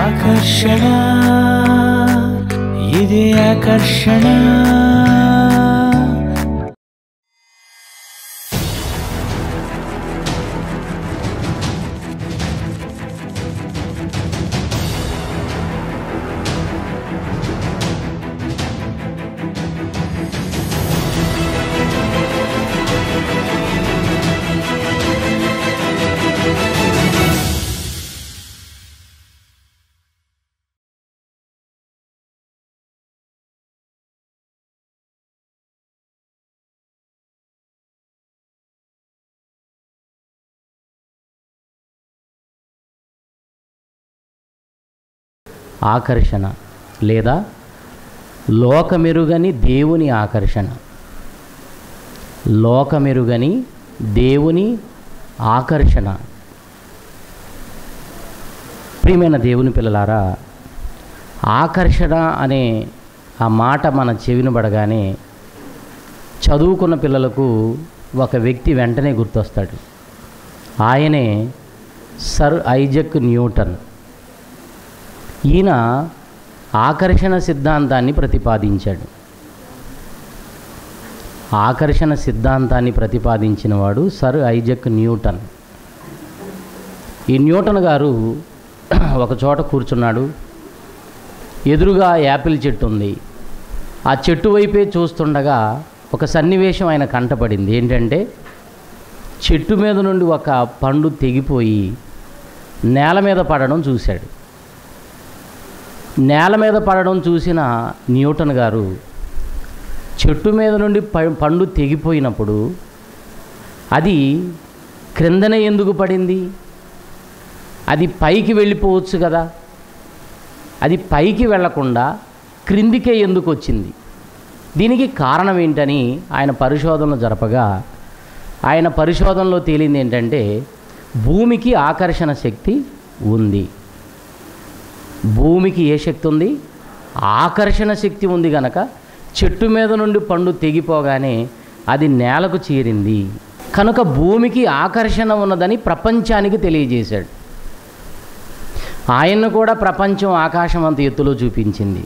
ఆకర్షణ ఇది ఆకర్షణ ఆకర్షణ లేదా లోకమెరుగని దేవుని ఆకర్షణ లోకమెరుగని దేవుని ఆకర్షణ ప్రియమైన దేవుని పిల్లలారా ఆకర్షణ అనే ఆ మాట మన చెవిన పడగానే చదువుకున్న పిల్లలకు ఒక వ్యక్తి వెంటనే గుర్తొస్తాడు ఆయనే సర్ ఐజక్ న్యూటన్ ఈయన ఆకర్షణ సిద్ధాంతాన్ని ప్రతిపాదించాడు ఆకర్షణ సిద్ధాంతాన్ని ప్రతిపాదించిన వాడు సర్ ఐజక్ న్యూటన్ ఈ న్యూటన్ గారు ఒక చోట కూర్చున్నాడు ఎదురుగా యాపిల్ చెట్టు ఉంది ఆ చెట్టు వైపే చూస్తుండగా ఒక సన్నివేశం ఆయన కంటపడింది ఏంటంటే చెట్టు మీద నుండి ఒక పండు తెగిపోయి నేల మీద పడడం చూశాడు నేల మీద పడడం చూసిన న్యూటన్ గారు చెట్టు మీద నుండి ప- పండు తెగిపోయినప్పుడు అది క్రిందనే ఎందుకు పడింది అది పైకి వెళ్ళిపోవచ్చు కదా అది పైకి వెళ్లకుండా క్రిందికే ఎందుకు వచ్చింది దీనికి కారణం ఏంటని ఆయన పరిశోధనలు జరపగా ఆయన పరిశోధనలో తేలింది ఏంటంటే భూమికి ఆకర్షణ శక్తి ఉంది భూమికి ఏ శక్తి ఉంది ఆకర్షణ శక్తి ఉంది గనక చెట్టు మీద నుండి పండు తెగిపోగానే అది నేలకు చేరింది కనుక భూమికి ఆకర్షణ ఉన్నదని ప్రపంచానికి తెలియజేశాడు ఆయన్ను కూడా ప్రపంచం ఆకాశం అంత ఎత్తులో చూపించింది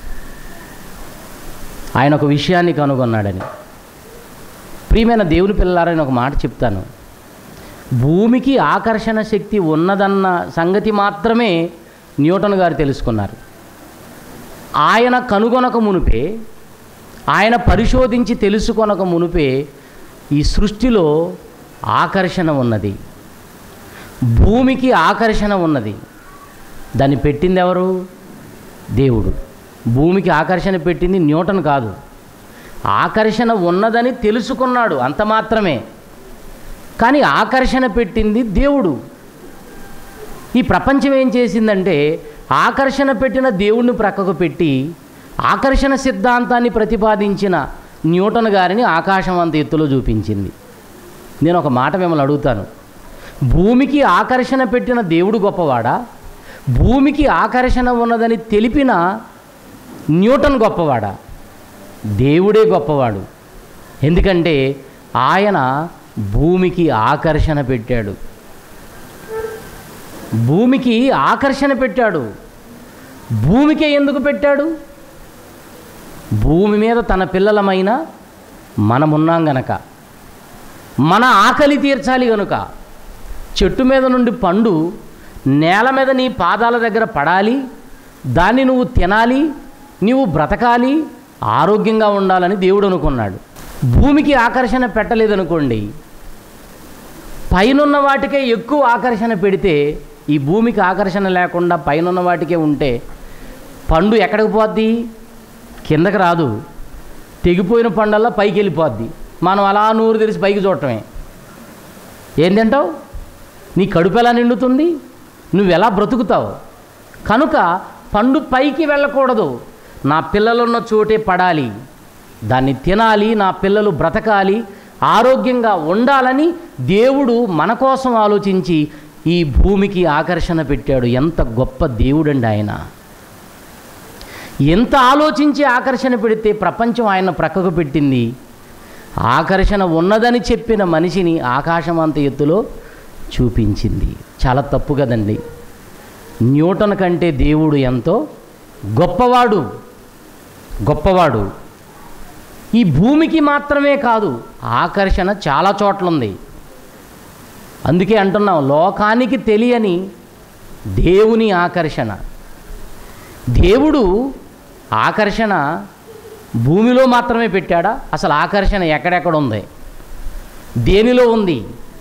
ఆయన ఒక విషయాన్ని కనుగొన్నాడని ప్రియమైన దేవుని పిల్లారని ఒక మాట చెప్తాను భూమికి ఆకర్షణ శక్తి ఉన్నదన్న సంగతి మాత్రమే న్యూటన్ గారు తెలుసుకున్నారు ఆయన కనుగొనక మునుపే ఆయన పరిశోధించి తెలుసుకొనక మునుపే ఈ సృష్టిలో ఆకర్షణ ఉన్నది భూమికి ఆకర్షణ ఉన్నది దాన్ని పెట్టింది ఎవరు దేవుడు భూమికి ఆకర్షణ పెట్టింది న్యూటన్ కాదు ఆకర్షణ ఉన్నదని తెలుసుకున్నాడు అంత మాత్రమే కానీ ఆకర్షణ పెట్టింది దేవుడు ఈ ప్రపంచం ఏం చేసిందంటే ఆకర్షణ పెట్టిన దేవుణ్ణి ప్రక్కకు పెట్టి ఆకర్షణ సిద్ధాంతాన్ని ప్రతిపాదించిన న్యూటన్ గారిని ఆకాశం అంత ఎత్తులో చూపించింది నేను ఒక మాట మిమ్మల్ని అడుగుతాను భూమికి ఆకర్షణ పెట్టిన దేవుడు గొప్పవాడా భూమికి ఆకర్షణ ఉన్నదని తెలిపిన న్యూటన్ గొప్పవాడా దేవుడే గొప్పవాడు ఎందుకంటే ఆయన భూమికి ఆకర్షణ పెట్టాడు భూమికి ఆకర్షణ పెట్టాడు భూమికే ఎందుకు పెట్టాడు భూమి మీద తన పిల్లలమైన మనమున్నాం గనక మన ఆకలి తీర్చాలి గనుక చెట్టు మీద నుండి పండు నేల మీద నీ పాదాల దగ్గర పడాలి దాన్ని నువ్వు తినాలి నీవు బ్రతకాలి ఆరోగ్యంగా ఉండాలని దేవుడు అనుకున్నాడు భూమికి ఆకర్షణ పెట్టలేదనుకోండి పైనున్న వాటికే ఎక్కువ ఆకర్షణ పెడితే ఈ భూమికి ఆకర్షణ లేకుండా పైనున్న వాటికే ఉంటే పండు ఎక్కడికి పోద్ది కిందకి రాదు తెగిపోయిన పండల్లా పైకి వెళ్ళిపోద్ది మనం అలా నూరు తెరిచి పైకి చూడటమే ఏం తింటావు నీ కడుపు ఎలా నిండుతుంది నువ్వు ఎలా బ్రతుకుతావు కనుక పండు పైకి వెళ్ళకూడదు నా పిల్లలున్న చోటే పడాలి దాన్ని తినాలి నా పిల్లలు బ్రతకాలి ఆరోగ్యంగా ఉండాలని దేవుడు మన కోసం ఆలోచించి ఈ భూమికి ఆకర్షణ పెట్టాడు ఎంత గొప్ప దేవుడండి ఆయన ఎంత ఆలోచించి ఆకర్షణ పెడితే ప్రపంచం ఆయన ప్రక్కకు పెట్టింది ఆకర్షణ ఉన్నదని చెప్పిన మనిషిని ఆకాశం అంత ఎత్తులో చూపించింది చాలా తప్పు కదండి న్యూటన్ కంటే దేవుడు ఎంతో గొప్పవాడు గొప్పవాడు ఈ భూమికి మాత్రమే కాదు ఆకర్షణ చాలా చోట్ల ఉంది అందుకే అంటున్నాం లోకానికి తెలియని దేవుని ఆకర్షణ దేవుడు ఆకర్షణ భూమిలో మాత్రమే పెట్టాడా అసలు ఆకర్షణ ఎక్కడెక్కడ ఉంది దేనిలో ఉంది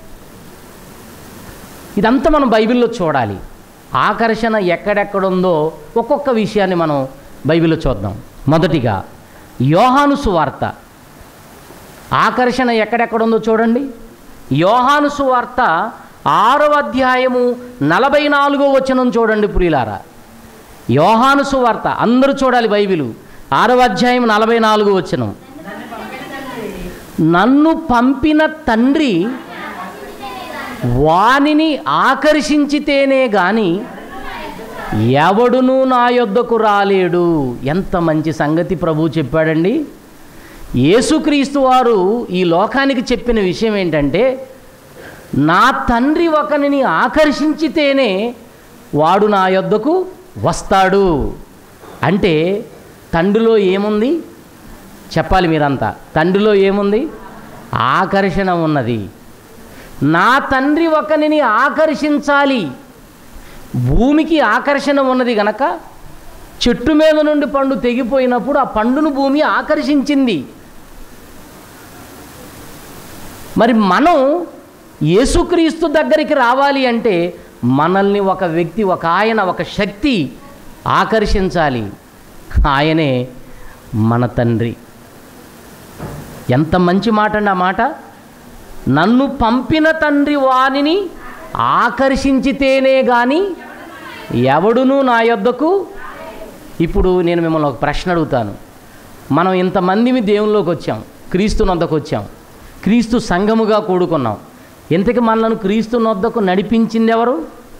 ఇదంతా మనం బైబిల్లో చూడాలి ఆకర్షణ ఎక్కడెక్కడుందో ఒక్కొక్క విషయాన్ని మనం బైబిల్లో చూద్దాం మొదటిగా యోహాను సువార్త ఆకర్షణ ఎక్కడెక్కడుందో చూడండి యోహాను సువార్త ఆరవ అధ్యాయము నలభై నాలుగో వచనం చూడండి ప్రియులారా యోహాను సువార్త అందరూ చూడాలి బైబిలు ఆరవ అధ్యాయం నలభై నాలుగో వచనం నన్ను పంపిన తండ్రి వానిని ఆకర్షించితేనే గాని ఎవడునూ నా యొద్దకు రాలేడు ఎంత మంచి సంగతి ప్రభు చెప్పాడండి యేసుక్రీస్తు వారు ఈ లోకానికి చెప్పిన విషయం ఏంటంటే నా తండ్రి ఒకనిని ఆకర్షించితేనే వాడు నా యొద్దకు వస్తాడు అంటే తండ్రిలో ఏముంది చెప్పాలి మీరంతా తండ్రిలో ఏముంది ఆకర్షణ ఉన్నది నా తండ్రి ఒకనిని ఆకర్షించాలి భూమికి ఆకర్షణ ఉన్నది గనక చెట్టు మీద నుండి పండు తెగిపోయినప్పుడు ఆ పండును భూమి ఆకర్షించింది మరి మనం యేసుక్రీస్తు దగ్గరికి రావాలి అంటే మనల్ని ఒక వ్యక్తి ఒక ఆయన ఒక శక్తి ఆకర్షించాలి ఆయనే మన తండ్రి ఎంత మంచి మాట అండి ఆ మాట నన్ను పంపిన తండ్రి వానిని ఆకర్షించితేనే కానీ ఎవడునూ నా యొద్దకు ఇప్పుడు నేను మిమ్మల్ని ఒక ప్రశ్న అడుగుతాను మనం ఇంతమందిమి దేవునిలోకి వచ్చాం క్రీస్తు నొద్దకు వచ్చాం క్రీస్తు సంఘముగా కూడుకున్నాం ఇంతకి మనలను క్రీస్తు నొద్దకు నడిపించింది ఎవరు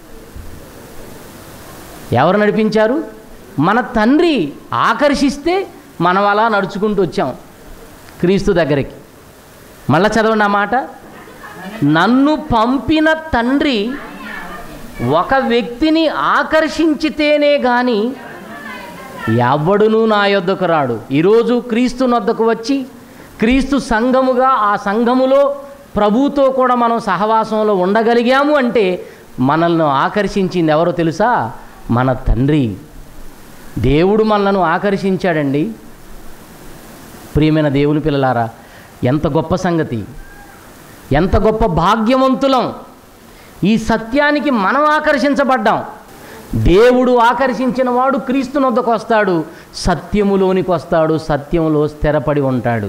ఎవరు నడిపించారు మన తండ్రి ఆకర్షిస్తే మనం అలా నడుచుకుంటూ వచ్చాం క్రీస్తు దగ్గరికి మళ్ళా చదవండి ఆ మాట నన్ను పంపిన తండ్రి ఒక వ్యక్తిని ఆకర్షించితేనే కానీ ఎవడునూ నా యొద్దకు రాడు ఈరోజు క్రీస్తు నొద్దకు వచ్చి క్రీస్తు సంఘముగా ఆ సంఘములో ప్రభుతో కూడా మనం సహవాసంలో ఉండగలిగాము అంటే మనల్ని ఆకర్షించింది ఎవరో తెలుసా మన తండ్రి దేవుడు మనలను ఆకర్షించాడండి ప్రియమైన దేవుని పిల్లలారా ఎంత గొప్ప సంగతి ఎంత గొప్ప భాగ్యవంతులం ఈ సత్యానికి మనం ఆకర్షించబడ్డాం దేవుడు ఆకర్షించిన వాడు క్రీస్తునొద్దకు వస్తాడు సత్యములోనికి వస్తాడు సత్యములో స్థిరపడి ఉంటాడు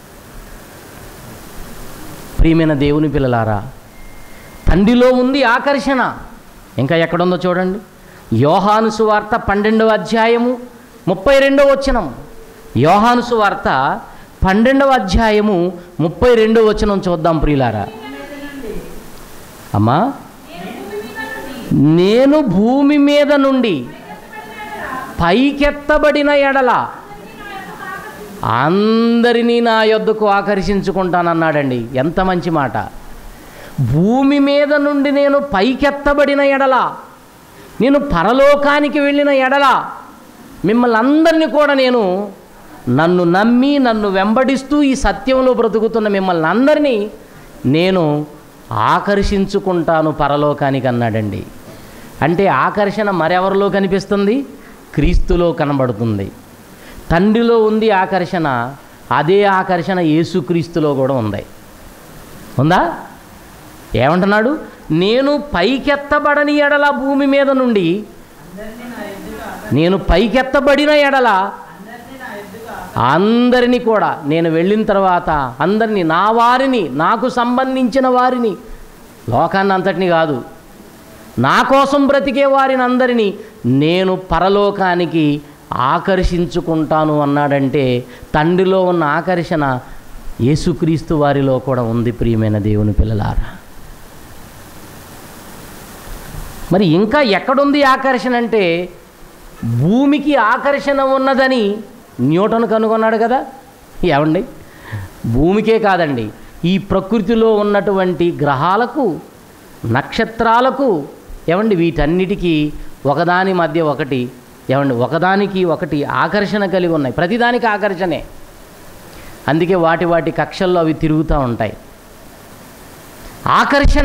ప్రియమైన దేవుని పిల్లలారా తండ్రిలో ఉంది ఆకర్షణ ఇంకా ఎక్కడుందో చూడండి యోహాను సువార్త పన్నెండవ అధ్యాయము ముప్పై రెండవ వచనం యోహాను సువార్త పన్నెండవ అధ్యాయము ముప్పై రెండవ వచనం చూద్దాం ప్రియులారా అమ్మా నేను భూమి మీద నుండి పైకెత్తబడిన ఎడల అందరినీ నా యొద్దకు ఆకర్షించుకుంటానన్నాడండి ఎంత మంచి మాట భూమి మీద నుండి నేను పైకెత్తబడిన ఎడల నేను పరలోకానికి వెళ్ళిన ఎడల మిమ్మల్ని అందరినీ కూడా నేను నన్ను నమ్మి నన్ను వెంబడిస్తూ ఈ సత్యంలో బ్రతుకుతున్న మిమ్మల్ని అందరినీ నేను ఆకర్షించుకుంటాను పరలోకానికి అన్నాడండి అంటే ఆకర్షణ మరెవరిలో కనిపిస్తుంది క్రీస్తులో కనబడుతుంది తండ్రిలో ఉంది ఆకర్షణ అదే ఆకర్షణ యేసుక్రీస్తులో కూడా ఉంది ఉందా ఏమంటున్నాడు నేను పైకెత్తబడని ఎడల భూమి మీద నుండి నేను పైకెత్తబడిన ఎడల అందరినీ కూడా నేను వెళ్ళిన తర్వాత అందరినీ నా వారిని నాకు సంబంధించిన వారిని లోకాన్ని అంతటిని కాదు నా కోసం బ్రతికే వారిని అందరినీ నేను పరలోకానికి ఆకర్షించుకుంటాను అన్నాడంటే తండ్రిలో ఉన్న ఆకర్షణ యేసుక్రీస్తు వారిలో కూడా ఉంది ప్రియమైన దేవుని పిల్లలారా మరి ఇంకా ఎక్కడుంది ఆకర్షణ అంటే భూమికి ఆకర్షణ ఉన్నదని న్యూటన్ కనుగొన్నాడు కదా ఏమండి భూమికే కాదండి ఈ ప్రకృతిలో ఉన్నటువంటి గ్రహాలకు నక్షత్రాలకు ఏమండి వీటన్నిటికీ ఒకదాని మధ్య ఒకటి ఏమండి ఒకదానికి ఒకటి ఆకర్షణ కలిగి ఉన్నాయి ప్రతిదానికి ఆకర్షణే అందుకే వాటి వాటి కక్షల్లో అవి తిరుగుతూ ఉంటాయి ఆకర్షణ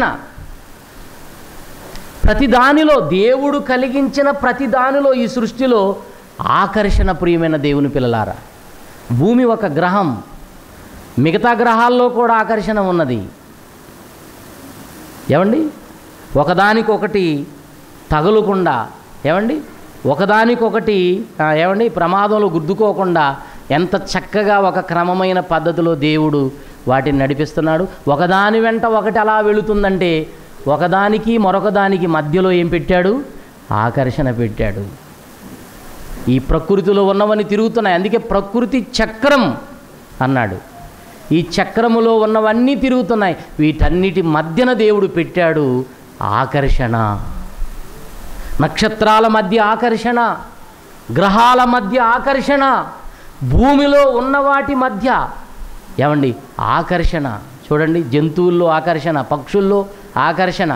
ప్రతి దానిలో దేవుడు కలిగించిన ప్రతి దానిలో ఈ సృష్టిలో ఆకర్షణ ప్రియమైన దేవుని పిల్లలారా భూమి ఒక గ్రహం మిగతా గ్రహాల్లో కూడా ఆకర్షణ ఉన్నది ఏమండి ఒకదానికొకటి తగులకుండా ఏమండి ఒకదానికొకటి ఆ, ఏమండి ప్రమాదంలో గుద్దుకోకుండా ఎంత చక్కగా ఒక క్రమమైన పద్ధతిలో దేవుడు వాటిని నడిపిస్తున్నాడు ఒకదాని వెంట ఒకటి అలా వెళుతుందంటే ఒకదానికి మరొకదానికి మధ్యలో ఏం పెట్టాడు ఆకర్షణ పెట్టాడు ఈ ప్రకృతిలో ఉన్నవన్నీ తిరుగుతున్నాయి అందుకే ప్రకృతి చక్రం అన్నాడు ఈ చక్రములో ఉన్నవన్నీ తిరుగుతున్నాయి వీటన్నిటి మధ్యన దేవుడు పెట్టాడు ఆకర్షణ నక్షత్రాల మధ్య ఆకర్షణ గ్రహాల మధ్య ఆకర్షణ భూమిలో ఉన్న వాటి మధ్య ఏమండి ఆకర్షణ చూడండి జంతువుల్లో ఆకర్షణ పక్షుల్లో ఆకర్షణ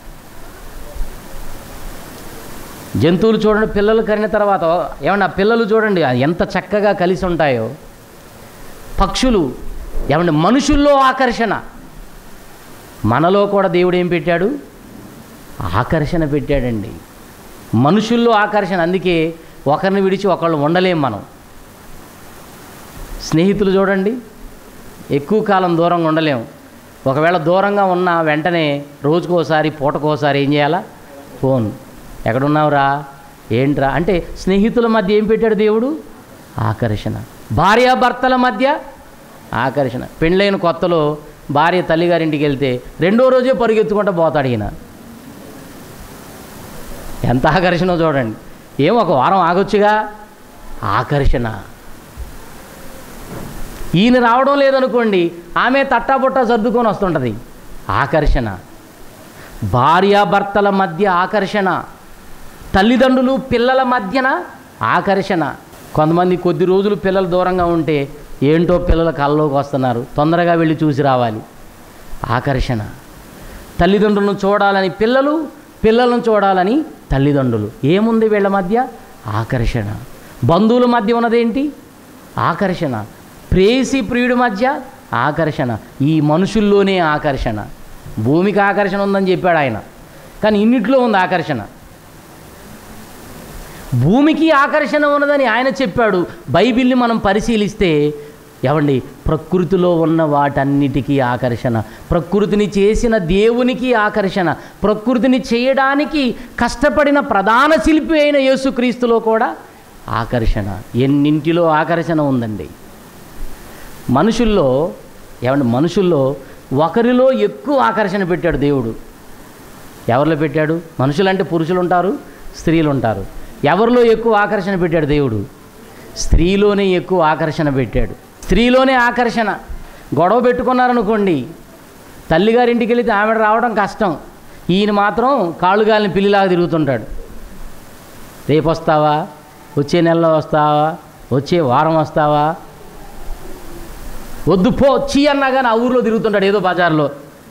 జంతువులు చూడండి పిల్లలు కరిన తర్వాత ఏమన్నా పిల్లలు చూడండి అది ఎంత చక్కగా కలిసి ఉంటాయో పక్షులు ఏమండి మనుషుల్లో ఆకర్షణ మనలో కూడా దేవుడు ఏం పెట్టాడు ఆకర్షణ పెట్టాడండి మనుషుల్లో ఆకర్షణ అందుకే ఒకరిని విడిచి ఒకళ్ళు ఉండలేం మనం స్నేహితులు చూడండి ఎక్కువ కాలం దూరంగా ఉండలేం ఒకవేళ దూరంగా ఉన్న వెంటనే రోజుకోసారి పూటకోసారి ఏం చేయాలా ఫోన్ ఎక్కడున్నావురా ఏంట్రా అంటే స్నేహితుల మధ్య ఏం పెట్టాడు దేవుడు ఆకర్షణ భార్యాభర్తల మధ్య ఆకర్షణ పెళ్ళైన కొత్తలో భార్య తల్లిగారింటికి వెళ్తే రెండో రోజే పరుగెత్తుకుంటూ పోతాడు ఈయన ఎంత ఆకర్షణ చూడండి ఏం ఒక వారం ఆగొచ్చుగా ఆకర్షణ ఈయన రావడం లేదనుకోండి ఆమె తట్టాబుట్టా సర్దుకొని వస్తుంటుంది ఆకర్షణ భార్యాభర్తల మధ్య ఆకర్షణ తల్లిదండ్రులు పిల్లల మధ్యన ఆకర్షణ కొంతమంది కొద్ది రోజులు పిల్లలు దూరంగా ఉంటే ఏంటో పిల్లలు కళ్ళలోకి వస్తున్నారు తొందరగా వెళ్ళి చూసి రావాలి ఆకర్షణ తల్లిదండ్రులను చూడాలని పిల్లలు పిల్లలను చూడాలని తల్లిదండ్రులు ఏముంది వీళ్ళ మధ్య ఆకర్షణ బంధువుల మధ్య ఉన్నదేంటి ఆకర్షణ ప్రేసి ప్రియుడి మధ్య ఆకర్షణ ఈ మనుషుల్లోనే ఆకర్షణ భూమికి ఆకర్షణ ఉందని చెప్పాడు ఆయన కానీ ఇన్నిట్లో ఉంది ఆకర్షణ భూమికి ఆకర్షణ ఉన్నదని ఆయన చెప్పాడు బైబిల్ని మనం పరిశీలిస్తే ఏమండి ప్రకృతిలో ఉన్న వాటన్నిటికీ ఆకర్షణ ప్రకృతిని చేసిన దేవునికి ఆకర్షణ ప్రకృతిని చేయడానికి కష్టపడిన ప్రధాన శిల్పి అయిన యేసుక్రీస్తులో కూడా ఆకర్షణ ఎన్నింటిలో ఆకర్షణ ఉందండి మనుషుల్లో ఏమండి మనుషుల్లో ఒకరిలో ఎక్కువ ఆకర్షణ పెట్టాడు దేవుడు ఎవరిలో పెట్టాడు మనుషులంటే పురుషులు ఉంటారు స్త్రీలు ఉంటారు ఎవరిలో ఎక్కువ ఆకర్షణ పెట్టాడు దేవుడు స్త్రీలోనే ఎక్కువ ఆకర్షణ పెట్టాడు స్త్రీలోనే ఆకర్షణ గొడవ పెట్టుకున్నారనుకోండి తల్లిగారింటికి వెళితే ఆవిడ రావడం కష్టం ఈయన మాత్రం కాళ్ళుగాలిని పిల్లిలాగా తిరుగుతుంటాడు రేపు వస్తావా వచ్చే నెలలో వస్తావా వచ్చే వారం వస్తావా వద్దు పో చీ అన్నా కానీ ఆ ఊర్లో తిరుగుతుంటాడు ఏదో బజార్లో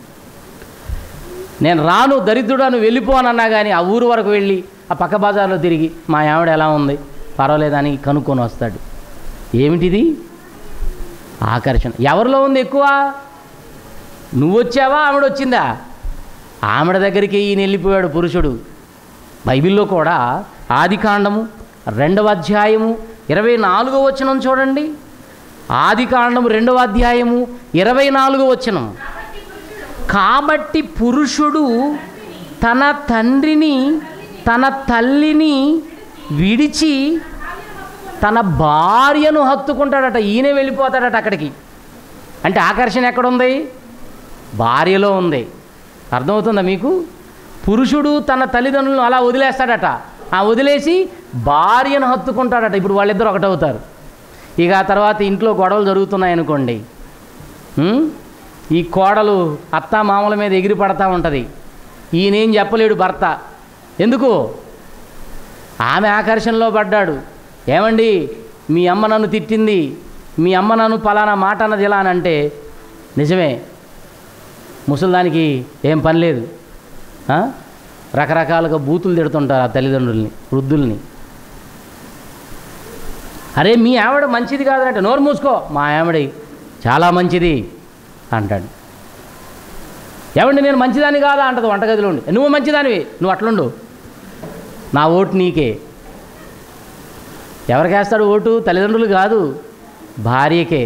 నేను రాను దరిద్రుడాను వెళ్ళిపోనన్నా కానీ ఆ ఊరు వరకు వెళ్ళి ఆ పక్క బజార్లో తిరిగి మా ఆవిడ ఎలా ఉంది పర్వాలేదని కనుక్కొని వస్తాడు ఏమిటిది ఆకర్షణ ఎవరిలో ఉంది ఎక్కువ నువ్వు వచ్చావా ఆవిడ వచ్చిందా ఆవిడ దగ్గరికి ఈయన వెళ్ళిపోయాడు పురుషుడు బైబిల్లో కూడా ఆది కాండము రెండవ అధ్యాయము ఇరవై నాలుగో వచనం చూడండి ఆది కాండము రెండవ అధ్యాయము ఇరవై నాలుగో వచనం కాబట్టి పురుషుడు తన తండ్రిని తన తల్లిని విడిచి తన భార్యను హత్తుకుంటాడట ఈయనే వెళ్ళిపోతాడట అక్కడికి అంటే ఆకర్షణ ఎక్కడుంది భార్యలో ఉంది అర్థమవుతుందా మీకు పురుషుడు తన తల్లిదండ్రులను అలా వదిలేస్తాడట ఆ వదిలేసి భార్యను హత్తుకుంటాడట ఇప్పుడు వాళ్ళిద్దరు ఒకటవుతారు ఇక ఆ తర్వాత ఇంట్లో గొడవలు జరుగుతున్నాయనుకోండి ఉం? ఈ కోడలు అత్త మామల మీద ఎగిరి పడతా ఉంటుంది ఈయనేం చెప్పలేడు భర్త ఎందుకు ఆమె ఆకర్షణలో పడ్డాడు ఏమండి మీ అమ్మ నన్ను తిట్టింది మీ అమ్మ నన్ను పలానా మాట అన్నది ఎలా అని అంటే నిజమే ముసలిదానికి ఏం పని లేదు ఆ? రకరకాలుగా బూతులు తిడుతుంటారు ఆ తల్లిదండ్రుల్ని వృద్ధుల్ని అరే మీ ఆవిడ మంచిది కాదంటే నోరు మూసుకో మా ఆవిడ చాలా మంచిది అంటాడు ఏమండి నేను మంచిదాన్ని కాదా అంటది వంటగదిలో ఉండి నువ్వు మంచిదానివి నువ్వు అట్లుండు నా ఓటు నీకే ఎవరికి వేస్తాడు ఓటు తల్లిదండ్రులు కాదు భార్యకే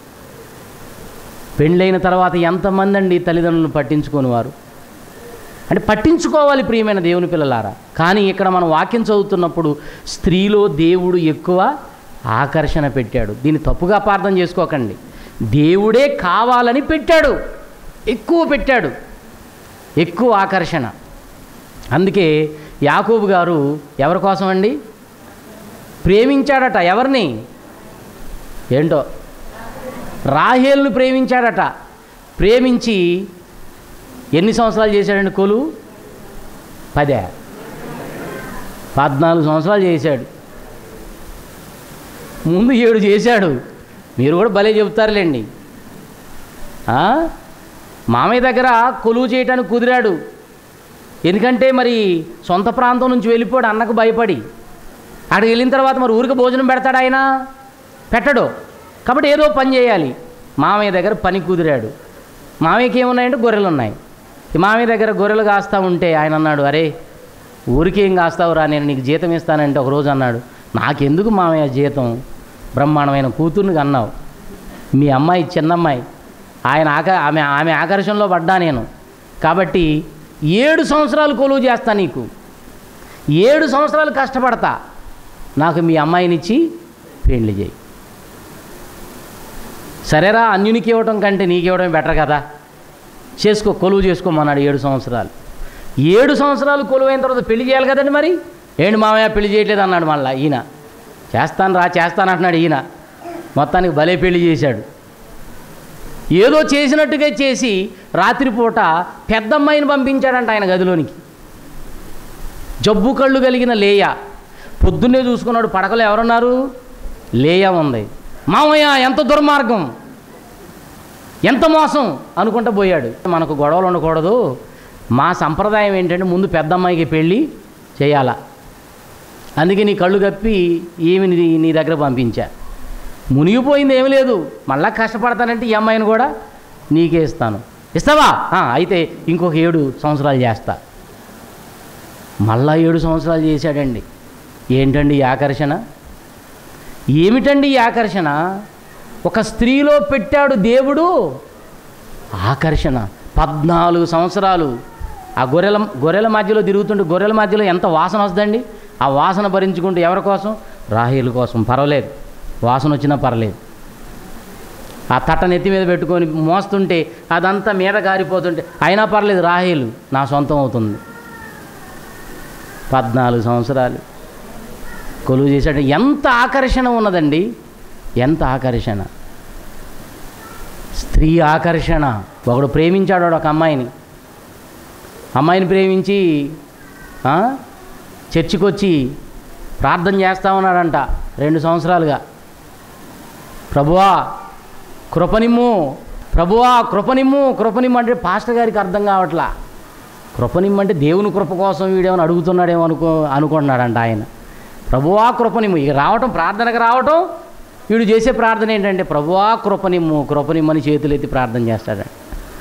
పెళ్ళైన తర్వాత ఎంతమంది అండి తల్లిదండ్రులను పట్టించుకొని వారు అంటే పట్టించుకోవాలి ప్రియమైన దేవుని పిల్లలారా కానీ ఇక్కడ మనం వాక్యం చదువుతున్నప్పుడు స్త్రీలో దేవుడు ఎక్కువ ఆకర్షణ పెట్టాడు దీన్ని తప్పుగా అపార్థం చేసుకోకండి దేవుడే కావాలని పెట్టాడు ఎక్కువ పెట్టాడు ఎక్కువ ఆకర్షణ అందుకే యాకూబు గారు ఎవరి కోసం అండి ప్రేమించాడట ఎవరిని ఏంటో రాహేల్ను ప్రేమించాడట ప్రేమించి ఎన్ని సంవత్సరాలు చేశాడండి కొలు పదే పద్నాలుగు సంవత్సరాలు చేశాడు ముందు ఏడు చేశాడు మీరు కూడా భలే చెబుతారులేండి ఆ? మామయ్య దగ్గర కొలువు చేయటానికి కుదిరాడు ఎందుకంటే మరి సొంత ప్రాంతం నుంచి వెళ్ళిపోయాడు అన్నకు భయపడి అక్కడికి వెళ్ళిన తర్వాత మరి ఊరికి భోజనం పెడతాడు ఆయన పెట్టడు కాబట్టి ఏదో పని చేయాలి మామయ్య దగ్గర పని కుదిరాడు మామయ్యకి ఏమున్నాయంటే గొర్రెలు ఉన్నాయి ఈ మామయ్య దగ్గర గొర్రెలు కాస్తా ఉంటే ఆయన అన్నాడు అరే ఊరికి ఏం కాస్తావురా నేను నీకు జీతం ఇస్తానంటే ఒకరోజు అన్నాడు నాకెందుకు మామయ్య జీతం బ్రహ్మాండమైన కూతుర్ని అన్నావు మీ అమ్మాయి చిన్నమ్మాయి ఆయన ఆక ఆమె ఆమె ఆకర్షణలో పడ్డా నేను కాబట్టి ఏడు సంవత్సరాలు కొలువు చేస్తా నీకు ఏడు సంవత్సరాలు కష్టపడతా నాకు మీ అమ్మాయినిచ్చి పెళ్లి చేయి సరేరా అన్యునికి ఇవ్వటం కంటే నీకు ఇవ్వడం బెటర్ కదా చేసుకో కొలువు చేసుకోమన్నాడు ఏడు సంవత్సరాలు ఏడు సంవత్సరాలు కొలువు అయిన తర్వాత పెళ్లి చేయాలి కదండి మరి ఏంటి మామయ్య పెళ్లి చేయట్లేదు అన్నాడు మళ్ళా ఈయన చేస్తాను రా చేస్తాను అంటున్నాడు ఈయన మొత్తానికి భలే పెళ్లి చేశాడు ఏదో చేసినట్టుగా చేసి రాత్రిపూట పెద్దమ్మాయిని పంపించాడంట ఆయన గదిలోనికి జబ్బు కళ్ళు కలిగిన లేయ పొద్దున్నే చూసుకున్నాడు పడకలో ఎవరున్నారు లేయ ఉంది మామయ్య ఎంత దుర్మార్గం ఎంత మోసం అనుకుంటూ పోయాడు మనకు గొడవలు ఉండకూడదు మా సంప్రదాయం ఏంటంటే ముందు పెద్దమ్మాయికి పెళ్ళి చేయాలా అందుకే నీ కళ్ళు కప్పి ఏమి నీ నీ దగ్గర పంపించా మునిగిపోయింది ఏమీ లేదు మళ్ళా కష్టపడతానంటే ఈ అమ్మాయిని కూడా నీకే ఇస్తాను ఇస్తావా ఆ, అయితే ఇంకొక ఏడు సంవత్సరాలు చేస్తా మళ్ళా ఏడు సంవత్సరాలు చేశాడండి ఏంటండి ఈ ఆకర్షణ ఏమిటండి ఈ ఆకర్షణ ఒక స్త్రీలో పెట్టాడు దేవుడు ఆకర్షణ పద్నాలుగు సంవత్సరాలు ఆ గొర్రెల గొర్రెల మధ్యలో తిరుగుతుంటే గొర్రెల మధ్యలో ఎంత వాసన వస్తుందండి ఆ వాసన భరించుకుంటూ ఎవరి కోసం రాహేలు కోసం పర్వాలేదు వాసన వచ్చినా పర్లేదు ఆ తట్ట నెత్తి మీద పెట్టుకొని మోస్తుంటే అదంతా మీద గారిపోతుంటే అయినా పర్లేదు రాహేలు నా సొంతం అవుతుంది పద్నాలుగు సంవత్సరాలు కొలువు చేశాడు ఎంత ఆకర్షణ ఉన్నదండి ఎంత ఆకర్షణ స్త్రీ ఆకర్షణ ఒకడు ప్రేమించాడు వాడు ఒక అమ్మాయిని అమ్మాయిని ప్రేమించి ఆ, చర్చికి వచ్చి ప్రార్థన చేస్తా ఉన్నాడంట రెండు సంవత్సరాలుగా ప్రభువా కృపనిమ్ము ప్రభువా కృపనిమ్ము కృపనిమ్ము అంటే పాస్టర్ గారికి అర్థం కావట్లా కృపనిమ్ము అంటే దేవుని కృప కోసం వీడేమని అడుగుతున్నాడేమో అనుకో అనుకుంటున్నాడంట ఆయన ప్రభువా కృపనిమ్ము ఇక రావటం ప్రార్థనకు రావటం వీడు చేసే ప్రార్థన ఏంటంటే ప్రభువా కృపనిమ్ము కృపనిమ్మని చేతులెత్తి ప్రార్థన చేస్తాడండి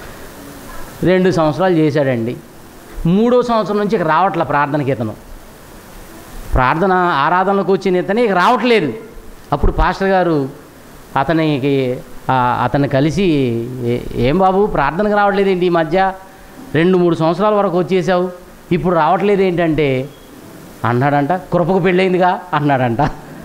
రెండు సంవత్సరాలు చేశాడండి మూడో సంవత్సరం నుంచి ఇక రావట్ల ప్రార్థనకి ఇతను ప్రార్థన ఆరాధనలకు వచ్చిన ఇతనే ఇక రావట్లేదు అప్పుడు పాస్టర్ గారు అతనికి ఆ, అతన్ని కలిసి "ఏ- ఏం బాబు ప్రార్థనకు రావట్లేదు ఏంటి ఈ మధ్య రెండు మూడు సంవత్సరాల వరకు వచ్చేసావు ఇప్పుడు రావట్లేదు ఏంటంటే అన్నాడంట కృపకు పెళ్ళయిందిగా అన్నాడంట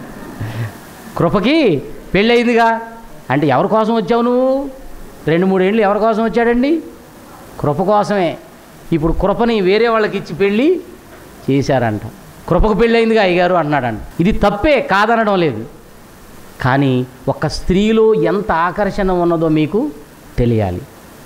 కృపకి పెళ్ళయిందిగా అంటే ఎవరి కోసం వచ్చావు నువ్వు రెండు మూడేళ్ళు ఎవరి కోసం వచ్చాడండి కృప కోసమే ఇప్పుడు కృపని వేరే వాళ్ళకి ఇచ్చి పెళ్ళి చేశారంట కృపకు పెళ్ళయిందిగా అయ్యగారు అంటున్నాడంట ఇది తప్పే కాదనడం లేదు కానీ ఒక స్త్రీలో ఎంత ఆకర్షణ ఉన్నదో మీకు తెలియాలి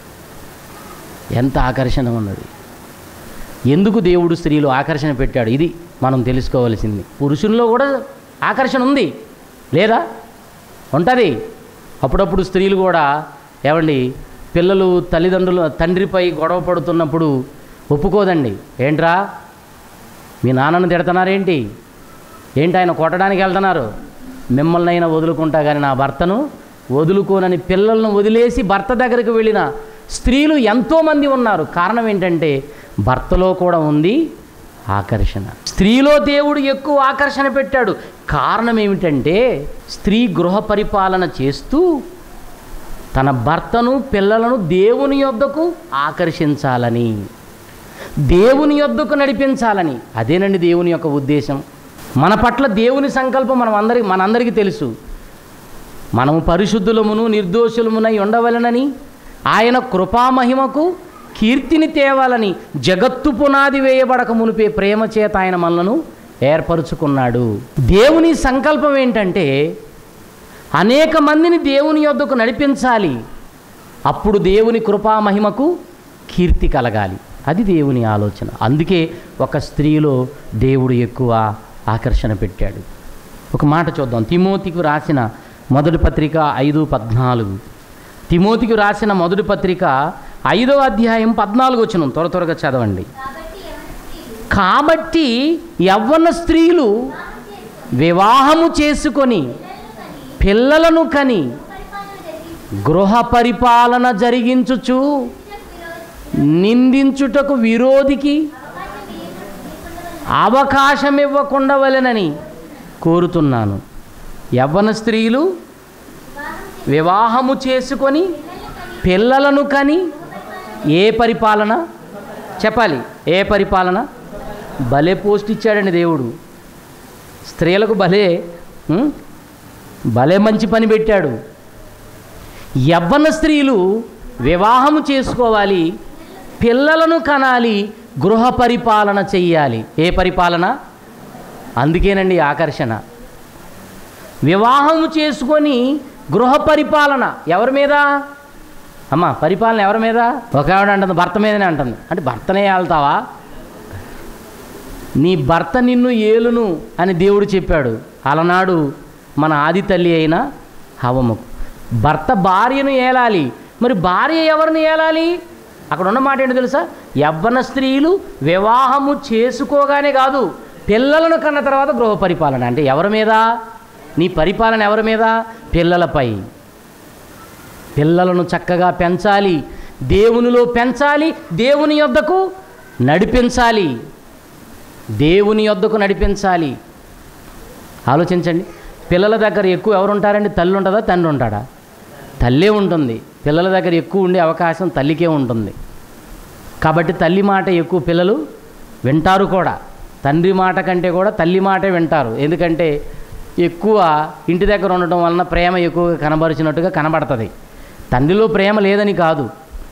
ఎంత ఆకర్షణ ఉన్నది ఎందుకు దేవుడు స్త్రీలో ఆకర్షణ పెట్టాడు ఇది మనం తెలుసుకోవాల్సింది పురుషుల్లో కూడా ఆకర్షణ ఉంది లేదా ఉంటుంది అప్పుడప్పుడు స్త్రీలు కూడా ఏమండి పిల్లలు తల్లిదండ్రులు తండ్రిపై గొడవ పడుతున్నప్పుడు ఒప్పుకోదండి ఏంట్రా మీ నాన్నను తిడుతున్నారేంటి ఏంటి ఆయన కొట్టడానికి వెళ్తున్నారు మిమ్మల్ని అయినా వదులుకుంటా కానీ నా భర్తను వదులుకోనని పిల్లలను వదిలేసి భర్త దగ్గరికి వెళ్ళిన స్త్రీలు ఎంతోమంది ఉన్నారు కారణం ఏంటంటే భర్తలో కూడా ఉంది ఆకర్షణ స్త్రీలో దేవుడు ఎక్కువ ఆకర్షణ పెట్టాడు కారణం ఏమిటంటే స్త్రీ గృహ పరిపాలన చేస్తూ తన భర్తను పిల్లలను దేవుని యొద్దకు ఆకర్షించాలని దేవుని యొద్దకు నడిపించాలని అదేనండి దేవుని యొక్క ఉద్దేశం మన పట్ల దేవుని సంకల్పం మనం అందరికి మనందరికీ తెలుసు మనము పరిశుద్ధులమును నిర్దోషులమునై ఉండవలనని ఆయన కృపామహిమకు కీర్తిని తేవాలని జగత్తు పునాది వేయబడక మునిపే ప్రేమ చేత ఆయన మనలను ఏర్పరుచుకున్నాడు దేవుని సంకల్పం ఏంటంటే అనేక మందిని దేవుని యొద్దకు నడిపించాలి అప్పుడు దేవుని కృపామహిమకు కీర్తి కలగాలి అది దేవుని ఆలోచన అందుకే ఒక స్త్రీలో దేవుడు ఎక్కువ ఆకర్షణ పెట్టాడు ఒక మాట చూద్దాం తిమోతికి రాసిన మొదటి పత్రిక ఐదు పద్నాలుగు తిమోతికి రాసిన మొదటి పత్రిక ఐదో అధ్యాయం పద్నాలుగు వచ్చిన త్వర త్వరగా చదవండి కాబట్టి యవ్వన స్త్రీలు వివాహము చేసుకొని పిల్లలను కని గృహ పరిపాలన జరిగించుచు నిందించుటకు విరోధికి అవకాశం ఇవ్వకుండా వలెనని కోరుతున్నాను యవ్వన స్త్రీలు వివాహము చేసుకొని పిల్లలను కని ఏ పరిపాలన చెప్పాలి ఏ పరిపాలన భలే పోస్ట్ ఇచ్చాడండి దేవుడు స్త్రీలకు భలే ఉం? భలే మంచి పని పెట్టాడు యవ్వన స్త్రీలు వివాహము చేసుకోవాలి పిల్లలను కనాలి గృహ పరిపాలన చెయ్యాలి ఏ పరిపాలన అందుకేనండి ఈ ఆకర్షణ వివాహము చేసుకొని గృహ పరిపాలన ఎవరి మీద అమ్మ పరిపాలన ఎవరి మీద ఒక ఆవిడ అంటుంది భర్త మీదనే అంటుంది అంటే భర్తనే వెళ్తావా నీ భర్త నిన్ను ఏలును అని దేవుడు చెప్పాడు అలనాడు మన ఆది తల్లి అయిన హవముకు భర్త భార్యను ఏలాలి మరి భార్య ఎవరిని ఏలాలి అక్కడ ఉన్న మాట ఏంటో తెలుసా యవ్వన స్త్రీలు వివాహము చేసుకోగానే కాదు పిల్లలను కన్న తర్వాత గృహ పరిపాలన అంటే ఎవరి మీద నీ పరిపాలన ఎవరి మీద పిల్లలపై పిల్లలను చక్కగా పెంచాలి దేవునిలో పెంచాలి దేవుని యొద్దకు నడిపించాలి దేవుని యొద్దకు నడిపించాలి ఆలోచించండి పిల్లల దగ్గర ఎక్కువ ఎవరు ఉంటారండి తల్లి ఉంటుందా తండ్రి ఉంటాడా తల్లే ఉంటుంది పిల్లల దగ్గర ఎక్కువ ఉండే అవకాశం తల్లికే ఉంటుంది కాబట్టి తల్లి మాట ఎక్కువ పిల్లలు వింటారు కూడా తండ్రి మాట కంటే కూడా తల్లి మాటే వింటారు ఎందుకంటే ఎక్కువ ఇంటి దగ్గర ఉండటం వలన ప్రేమ ఎక్కువగా కనబరిచినట్టుగా కనబడుతుంది తండ్రిలో ప్రేమ లేదని కాదు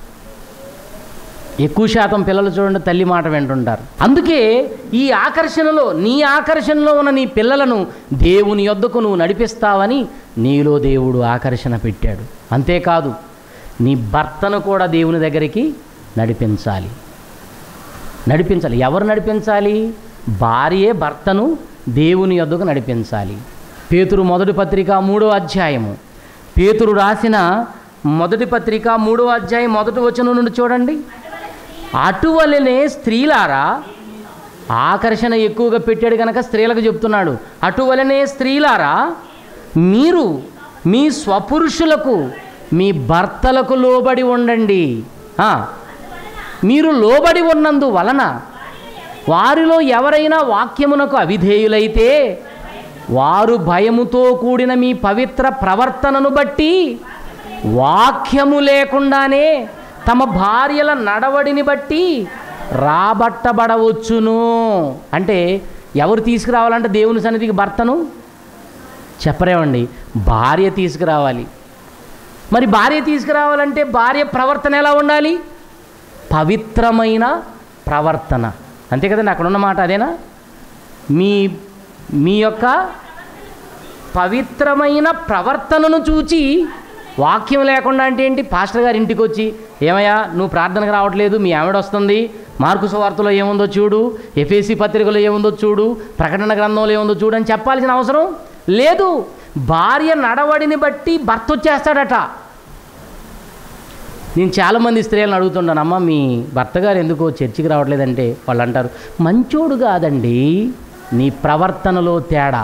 ఎక్కువ శాతం పిల్లలు చూడండి తల్లి మాట వింటుంటారు అందుకే ఈ ఆకర్షణలో నీ ఆకర్షణలో ఉన్న నీ పిల్లలను దేవుని యొద్దకు నువ్వు నడిపిస్తావని నీలో దేవుడు ఆకర్షణ పెట్టాడు అంతేకాదు నీ భర్తను కూడా దేవుని దగ్గరికి నడిపించాలి నడిపించాలి ఎవరు నడిపించాలి భార్యే భర్తను దేవుని యొద్దకు నడిపించాలి పేతురు మొదటి పత్రిక మూడో అధ్యాయము పేతురు రాసిన మొదటి పత్రిక మూడో అధ్యాయం మొదటి వచనం నుండి చూడండి అటువలనే స్త్రీలారా ఆకర్షణ ఎక్కువగా పెట్టాడు కనుక స్త్రీలకు చెప్తున్నాడు అటువలనే స్త్రీలారా మీరు మీ స్వపురుషులకు మీ భర్తలకు లోబడి ఉండండి ఆ, మీరు లోబడి ఉన్నందు వలన వారిలో ఎవరైనా వాక్యమునకు అవిధేయులైతే వారు భయముతో కూడిన మీ పవిత్ర ప్రవర్తనను బట్టి వాక్యము లేకుండానే తమ భార్యల నడవడిని బట్టి రాబట్టబడవచ్చును అంటే ఎవరు తీసుకురావాలంటే దేవుని సన్నిధికి భర్తను చెప్పరేమండి భార్య తీసుకురావాలి మరి భార్య తీసుకురావాలంటే భార్య ప్రవర్తన ఎలా ఉండాలి పవిత్రమైన ప్రవర్తన అంతే కదండి అక్కడ ఉన్న మాట అదేనా మీ మీ యొక్క పవిత్రమైన ప్రవర్తనను చూచి వాక్యం లేకుండా అంటే ఏంటి పాస్టర్ గారి ఇంటికి వచ్చి ఏమయ్యా నువ్వు ప్రార్థనకు రావట్లేదు మీ ఆవిడ వస్తుంది మార్కు సువార్తలో ఏముందో చూడు ఎఫ్ఏసి పత్రికలో ఏముందో చూడు ప్రకటన గ్రంథంలో ఏముందో చూడు అని చెప్పాల్సిన అవసరం లేదు భార్య నడవడిని బట్టి భర్త వచ్చేస్తాడట నేను చాలామంది స్త్రీలను అడుగుతుంటాను అమ్మ మీ భర్త గారు ఎందుకో చర్చికి రావట్లేదంటే వాళ్ళు అంటారు మంచోడు కాదండి నీ ప్రవర్తనలో తేడా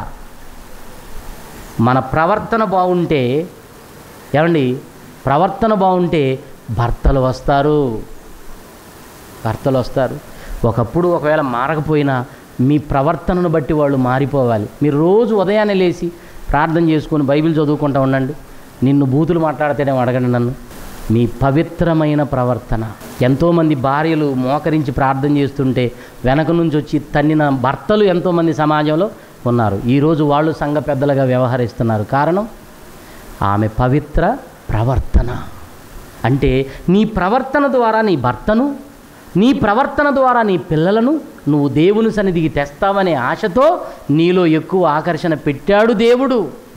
మన ప్రవర్తన బాగుంటే ఏమండి ప్రవర్తన బాగుంటే భర్తలు వస్తారు భర్తలు వస్తారు ఒకప్పుడు ఒకవేళ మారకపోయినా మీ ప్రవర్తనను బట్టి వాళ్ళు మారిపోవాలి మీరు రోజు ఉదయాన్నే లేచి ప్రార్థన చేసుకొని బైబిల్ చదువుకుంటూ ఉండండి నిన్ను బూతులు మాట్లాడితేనే అడగండి నన్ను మీ పవిత్రమైన ప్రవర్తన ఎంతోమంది భార్యలు మోకరించి ప్రార్థన చేస్తుంటే వెనక నుంచి వచ్చి తన్నిన భర్తలు ఎంతోమంది సమాజంలో ఉన్నారు ఈరోజు వాళ్ళు సంఘ పెద్దలుగా వ్యవహరిస్తున్నారు కారణం ఆమె పవిత్ర ప్రవర్తన అంటే నీ ప్రవర్తన ద్వారా నీ భర్తను నీ ప్రవర్తన ద్వారా నీ పిల్లలను నువ్వు దేవుని సన్నిధికి తెస్తావనే ఆశతో నీలో ఎక్కువ ఆకర్షణ పెట్టాడు దేవుడు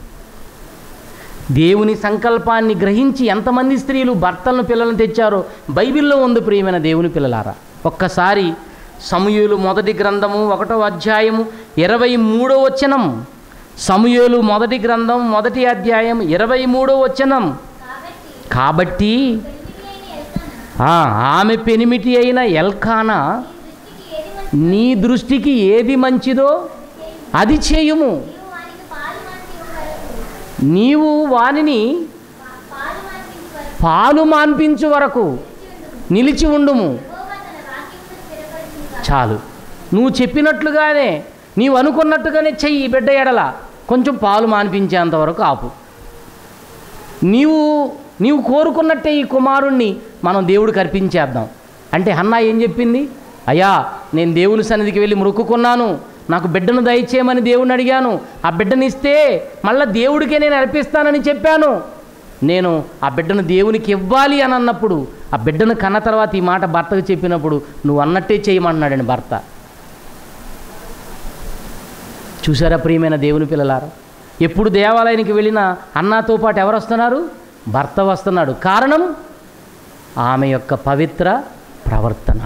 దేవుని సంకల్పాన్ని గ్రహించి ఎంతమంది స్త్రీలు భర్తలను పిల్లలను తెచ్చారో బైబిల్లో ఉంది ప్రియమైన దేవుని పిల్లలారా ఒక్కసారి సమూయేలు మొదటి గ్రంథము ఒకటో అధ్యాయము ఇరవై మూడో వచనం సమూయేలు మొదటి గ్రంథం మొదటి అధ్యాయం ఇరవై మూడో వచనం కాబట్టి ఆ, ఆమె పెనిమిటి అయిన ఎల్కానా నీ దృష్టికి ఏది మంచిదో అది చేయుము నీవు వానిని పాలు మాన్పించు వరకు నిలిచి ఉండుము చాలు నువ్వు చెప్పినట్లుగానే నీవు అనుకున్నట్టుగానే చెయ్యి ఈ బిడ్డ ఎడల కొంచెం పాలు మాన్పించేంత వరకు ఆపు నీవు నీవు కోరుకున్నట్టే ఈ కుమారుణ్ణి మనం దేవుడికి అర్పించేద్దాం అంటే హన్నా ఏం చెప్పింది అయ్యా నేను దేవుని సన్నిధికి వెళ్ళి మొక్కుకున్నాను నాకు బిడ్డను దయచేయమని దేవుడిని అడిగాను ఆ బిడ్డని ఇస్తే మళ్ళీ దేవుడికే నేను అర్పిస్తానని చెప్పాను నేను ఆ బిడ్డను దేవునికి ఇవ్వాలి అని అన్నప్పుడు ఆ బిడ్డను కన్న తర్వాత ఈ మాట భర్తకు చెప్పినప్పుడు నువ్వు అన్నట్టే చేయమన్నాడండి భర్త చూసారా ప్రియమైన దేవుని పిల్లలారా ఎప్పుడు దేవాలయానికి వెళ్ళినా అన్నాతో పాటు ఎవరు వస్తున్నారు భర్త వస్తున్నాడు కారణం ఆమె యొక్క పవిత్ర ప్రవర్తన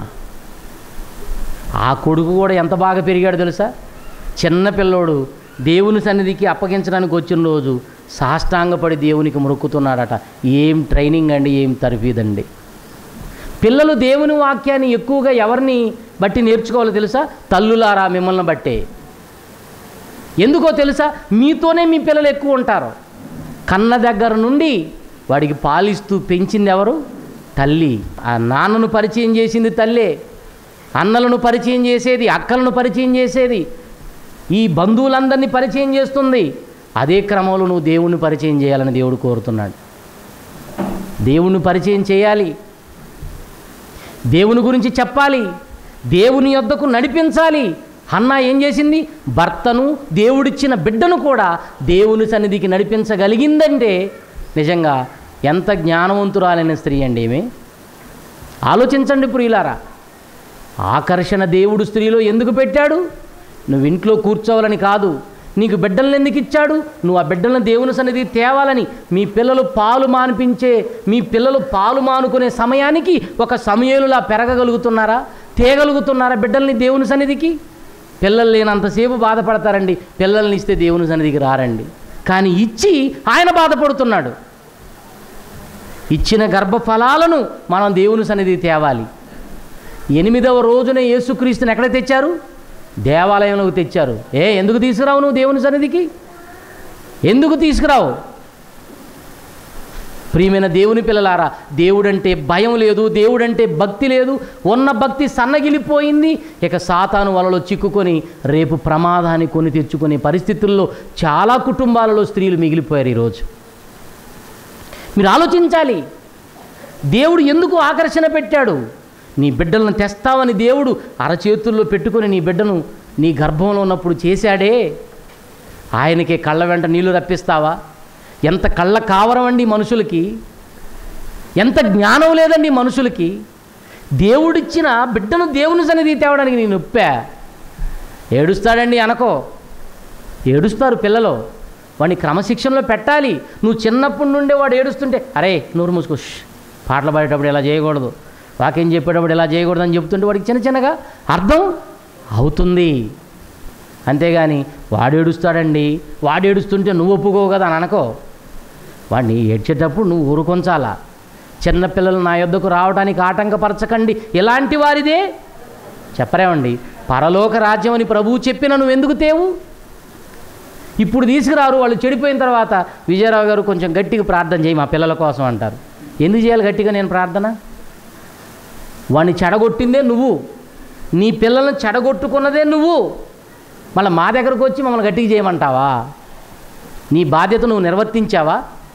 ఆ కొడుకు కూడా ఎంత బాగా పెరిగాడు తెలుసా చిన్న పిల్లోడు దేవుని సన్నిధికి అప్పగించడానికి వచ్చిన రోజు సాష్టాంగపడి దేవునికి మొక్కుతున్నాడట ఏం ట్రైనింగ్ అండి ఏం తరఫీదండి పిల్లలు దేవుని వాక్యాన్ని ఎక్కువగా ఎవరిని బట్టి నేర్చుకోవాలో తెలుసా తల్లులారా మిమ్మల్ని బట్టే ఎందుకో తెలుసా మీతోనే మీ పిల్లలు ఎక్కువ ఉంటారు కన్న దగ్గర నుండి వాడికి పాలిస్తూ పెంచింది ఎవరు తల్లి ఆ నాన్నను పరిచయం చేసింది తల్లే అన్నలను పరిచయం చేసేది అక్కలను పరిచయం చేసేది ఈ బంధువులందరినీ పరిచయం చేస్తుంది అదే క్రమంలో నువ్వు దేవుణ్ణి పరిచయం చేయాలని దేవుడు కోరుతున్నాడు దేవుణ్ణి పరిచయం చేయాలి దేవుని గురించి చెప్పాలి దేవుని యొద్దకు నడిపించాలి హన్నా ఏం చేసింది భర్తను దేవుడిచ్చిన బిడ్డను కూడా దేవుని సన్నిధికి నడిపించగలిగిందంటే నిజంగా ఎంత జ్ఞానవంతురాలైన స్త్రీ అండి ఏమి ఆలోచించండి ప్రియులారా ఆకర్షణ దేవుడు స్త్రీలో ఎందుకు పెట్టాడు నువ్వు ఇంట్లో కూర్చోవాలని కాదు నీకు బిడ్డలను ఎందుకు ఇచ్చాడు నువ్వు ఆ బిడ్డలను దేవుని సన్నిధి తేవాలని మీ పిల్లలు పాలు మానిపించే మీ పిల్లలు పాలు మానుకునే సమయానికి ఒక సమయంలో పెరగగలుగుతున్నారా తేగలుగుతున్నారా బిడ్డల్ని దేవుని సన్నిధికి పిల్లలు లేనంతసేపు బాధపడతారండి పిల్లల్ని ఇస్తే దేవుని సన్నిధికి రారండి కానీ ఇచ్చి ఆయన బాధపడుతున్నాడు ఇచ్చిన గర్భఫలాలను మనం దేవుని సన్నిధి తేవాలి ఎనిమిదవ రోజున యేసుక్రీస్తుని ఎక్కడ తెచ్చారు దేవాలయంలోకి తెచ్చారు ఏ ఎందుకు తీసుకురావు నువ్వు దేవుని సన్నిధికి ఎందుకు తీసుకురావు ప్రియమైన దేవుని పిల్లలారా దేవుడంటే భయం లేదు దేవుడంటే భక్తి లేదు ఉన్న భక్తి సన్నగిలిపోయింది ఇక సాతాను వలలో చిక్కుకొని రేపు ప్రమాదాన్ని కొని తెచ్చుకునే పరిస్థితుల్లో చాలా కుటుంబాలలో స్త్రీలు మిగిలిపోయారు ఈరోజు మీరు ఆలోచించాలి దేవుడు ఎందుకు ఆకర్షణ పెట్టాడు నీ బిడ్డలను తెస్తావని దేవుడు అరచేతుల్లో పెట్టుకొని నీ బిడ్డను నీ గర్భంలో ఉన్నప్పుడు చేశాడే ఆయనకే కళ్ళ వెంట నీళ్లు రప్పిస్తావా ఎంత కళ్ళ కావరం అండి మనుషులకి ఎంత జ్ఞానం లేదండి మనుషులకి దేవుడిచ్చిన బిడ్డను దేవుని సన్నిధి తేవడానికి నేను నొప్పా ఏడుస్తాడండి అనకో ఏడుస్తారు పిల్లలు వాడిని క్రమశిక్షణలో పెట్టాలి నువ్వు చిన్నప్పటి నుండే వాడు ఏడుస్తుంటే అరే నోరు మూసుకో ష్, పాటలు పాడేటప్పుడు ఇలా చేయకూడదు వాక్యం చెప్పేటప్పుడు ఇలా చేయకూడదు అని చెప్తుంటే వాడికి చిన్న చిన్నగా అర్థం అవుతుంది అంతేగాని వాడు ఏడుస్తాడండి వాడు ఏడుస్తుంటే నువ్వు ఒప్పుకోవు కదా అని అనుకో వాడిని ఏడ్చేటప్పుడు నువ్వు ఊరుకొంచాలా చిన్నపిల్లలు నా యొద్దకు రావడానికి ఆటంకపరచకండి ఇలాంటి వారిదే చెప్పరేమండి పరలోక రాజ్యం అని ప్రభువు చెప్పిన నువ్వు ఎందుకు తేవు ఇప్పుడు తీసుకురారు వాళ్ళు చెడిపోయిన తర్వాత విజయరావు గారు కొంచెం గట్టిగా ప్రార్థన చేయి మా పిల్లల కోసం అంటారు ఎందుకు చేయాలి గట్టిగా నేను ప్రార్థన వాడిని చెడగొట్టిందే నువ్వు నీ పిల్లల్ని చెడగొట్టుకున్నదే నువ్వు మళ్ళీ మా దగ్గరకు వచ్చి మమ్మల్ని గట్టిగా చేయమంటావా నీ బాధ్యత నువ్వు నిర్వర్తించావా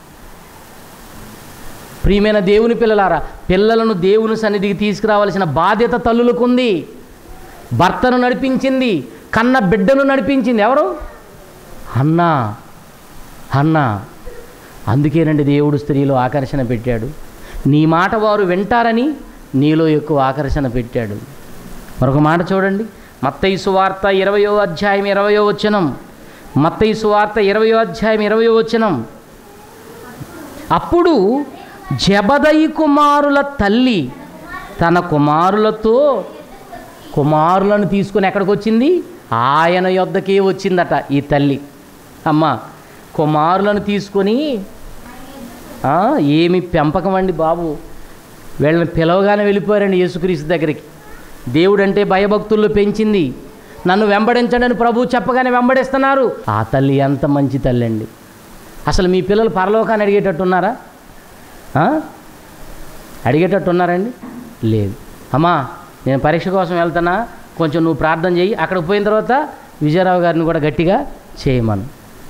ప్రియమైన దేవుని పిల్లలారా పిల్లలను దేవుని సన్నిధికి తీసుకురావాల్సిన బాధ్యత తల్లులకుంది భర్తను నడిపించింది కన్న బిడ్డను నడిపించింది ఎవరు అన్నా అన్నా అందుకేనండి దేవుడు స్త్రీలో ఆకర్షణ పెట్టాడు నీ మాట వారు వింటారని నీలో ఎక్కువ ఆకర్షణ పెట్టాడు మరొక మాట చూడండి మత్తయి సువార్త ఇరవయో అధ్యాయం ఇరవయో వచనం మత్తయి సువార్త ఇరవయో అధ్యాయం ఇరవయో వచనం అప్పుడు జబదయి కుమారుల తల్లి తన కుమారులతో కుమారులను తీసుకుని ఎక్కడికి వచ్చింది ఆయన యొద్దకే వచ్చిందట ఈ తల్లి అమ్మ కుమారులను తీసుకొని ఆ, ఏమి పెంపకం అండి బాబు వీళ్ళని పిలవగానే వెళ్ళిపోయారండి యేసుక్రీస్తు దగ్గరికి దేవుడంటే భయభక్తుల్లో పెంచింది నన్ను వెంబడించండి అని ప్రభు చెప్పగానే వెంబడిస్తున్నారు ఆ తల్లి ఎంత మంచి తల్లి అండి అసలు మీ పిల్లలు పరలోకాన్ని అడిగేటట్టు ఉన్నారా ఆ? అడిగేటట్టు ఉన్నారండి లేదు అమ్మా నేను పరీక్ష కోసం వెళ్తున్నా కొంచెం నువ్వు ప్రార్థన చేయి అక్కడికి పోయిన తర్వాత విజయరావు గారిని కూడా గట్టిగా చేయమను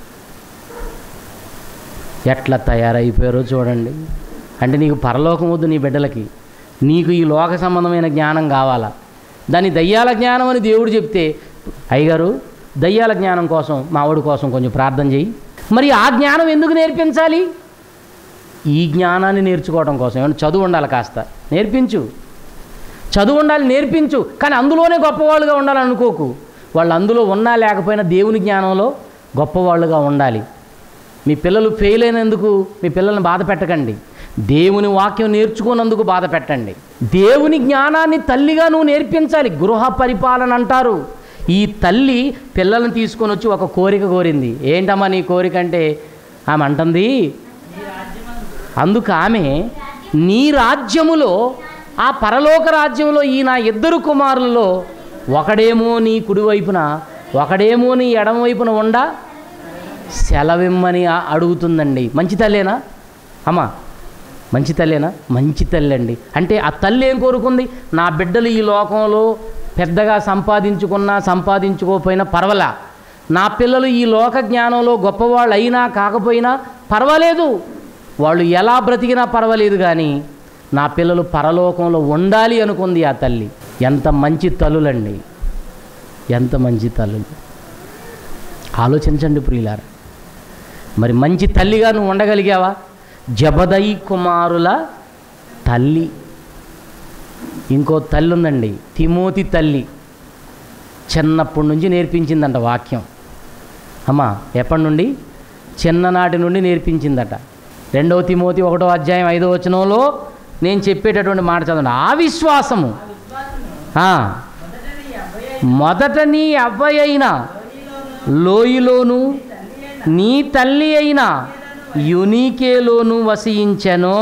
ఎట్లా తయారైపోయారో చూడండి అంటే నీకు పరలోకం వద్దు నీ బిడ్డలకి నీకు ఈ లోక సంబంధమైన జ్ఞానం కావాలా దాని దయ్యాల జ్ఞానం అని దేవుడు చెప్తే అయ్యగారు దయ్యాల జ్ఞానం కోసం మావాడి కోసం కొంచెం ప్రార్థన చేయి మరి ఆ జ్ఞానం ఎందుకు నేర్పించాలి ఈ జ్ఞానాన్ని నేర్చుకోవడం కోసం ఏమన్నా చదువు ఉండాలి కాస్త నేర్పించు చదువు ఉండాలి నేర్పించు కానీ అందులోనే గొప్పవాళ్ళుగా ఉండాలని అనుకోకు వాళ్ళు అందులో ఉన్నా లేకపోయినా దేవుని జ్ఞానంలో గొప్పవాళ్ళుగా ఉండాలి మీ పిల్లలు ఫెయిల్ అయినందుకు మీ పిల్లల్ని బాధ పెట్టకండి దేవుని వాక్యం నేర్చుకున్నందుకు బాధ పెట్టండి దేవుని జ్ఞానాన్ని తల్లిగా నువ్వు నేర్పించాలి గృహ పరిపాలన అంటారు ఈ తల్లి పిల్లల్ని తీసుకొని వచ్చి ఒక కోరిక కోరింది ఏంటమ్మా నీ కోరిక అంటే ఆమె అంటుంది అందుకు ఆమె నీ రాజ్యములో ఆ పరలోక రాజ్యంలో ఈ నా ఇద్దరు కుమారులలో ఒకడేమో నీ కుడివైపున ఒకడేమో నీ ఎడమవైపున ఉండా సెలవిమ్మని ఆ- అడుగుతుందండి మంచి తల్లేనా అమ్మా మంచి తల్లేనా మంచి తల్లి అండి అంటే ఆ తల్లి ఏం కోరుకుంది నా బిడ్డలు ఈ లోకంలో పెద్దగా సంపాదించుకున్నా సంపాదించుకోకపోయినా పర్వాలా నా పిల్లలు ఈ లోక జ్ఞానంలో గొప్పవాళ్ళు అయినా కాకపోయినా పర్వాలేదు వాళ్ళు ఎలా బ్రతికినా పర్వాలేదు కానీ నా పిల్లలు పరలోకంలో ఉండాలి అనుకుంది ఆ తల్లి ఎంత మంచి తల్లులండి ఎంత మంచి తల్లులు ఆలోచించండి ప్రియులారా మరి మంచి తల్లిగా నువ్వు ఉండగలిగావా జబదయి కుమారుల తల్లి ఇంకో తల్లి ఉందండి తిమోతి తల్లి చిన్నప్పటి నుంచి నేర్పించిందంట వాక్యం అమ్మా ఎప్పటి నుండి చిన్ననాటి నుండి నేర్పించిందట రెండవ తిమోతి ఒకటో అధ్యాయం ఐదో వచనంలో నేను చెప్పేటటువంటి మాట చదవండి ఆ విశ్వాసము ఆ, మొదట నీ అబ్బాయి అయినా లోయలోను నీ తల్లి అయిన యునికేలోను వసించెను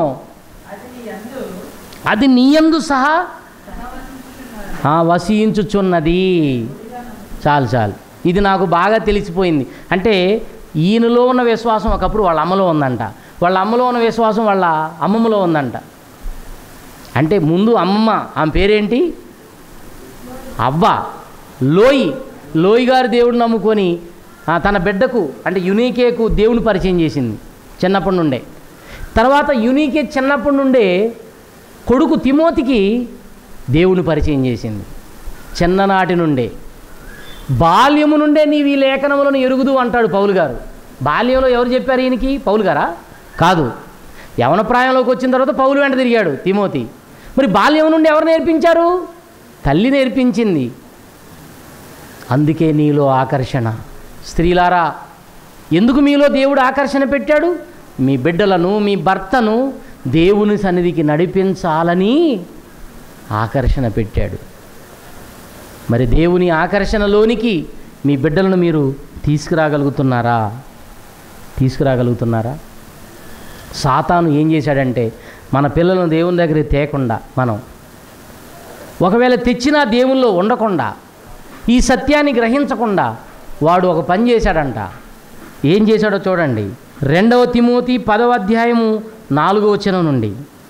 అది నీయందు సహా ఆ, వసించుచున్నది చాలు చాలు ఇది నాకు బాగా తెలిసిపోయింది అంటే ఈయనలో ఉన్న విశ్వాసం ఒకప్పుడు వాళ్ళ అమ్మలో ఉందంట వాళ్ళ అమ్మలో ఉన్న విశ్వాసం వాళ్ళ అమ్మమ్మలో ఉందంట అంటే ముందు అమ్మమ్మ ఆమె పేరేంటి అవ్వ లోయి లోయి గారు దేవుడు నమ్ముకొని ఆ, తన బిడ్డకు అంటే యునీకేకు దేవుని పరిచయం చేసింది చిన్నప్పటి నుండే తర్వాత యునీకే చిన్నప్పటి నుండే కొడుకు తిమోతికి దేవుని పరిచయం చేసింది చిన్ననాటి నుండే బాల్యము నుండే నీవు ఈ లేఖనములను ఎరుగుదు అంటాడు పౌలు గారు బాల్యంలో ఎవరు చెప్పారు ఈయనకి పౌలు గారా కాదు యవన ప్రాయంలోకి వచ్చిన తర్వాత పౌలు వెంట తిరిగాడు తిమోతి మరి బాల్యం నుండి ఎవరు నేర్పించారు తల్లి నేర్పించింది అందుకే నీలో ఆకర్షణ స్త్రీలారా ఎందుకు మీలో దేవుడు ఆకర్షణ పెట్టాడు మీ బిడ్డలను మీ భర్తను దేవుని సన్నిధికి నడిపించాలని ఆకర్షణ పెట్టాడు మరి దేవుని ఆకర్షణలోనికి మీ బిడ్డలను మీరు తీసుకురాగలుగుతున్నారా తీసుకురాగలుగుతున్నారా సాతాను ఏం చేశాడంటే మన పిల్లలను దేవుని దగ్గరికి తేకుండా మనం ఒకవేళ తెచ్చినా దేవుల్లో ఉండకుండా ఈ సత్యాన్ని గ్రహించకుండా వాడు ఒక పని చేశాడంట ఏం చేశాడో చూడండి రెండవ తిమోతి పదవ అధ్యాయము నాలుగో వచనం నుండి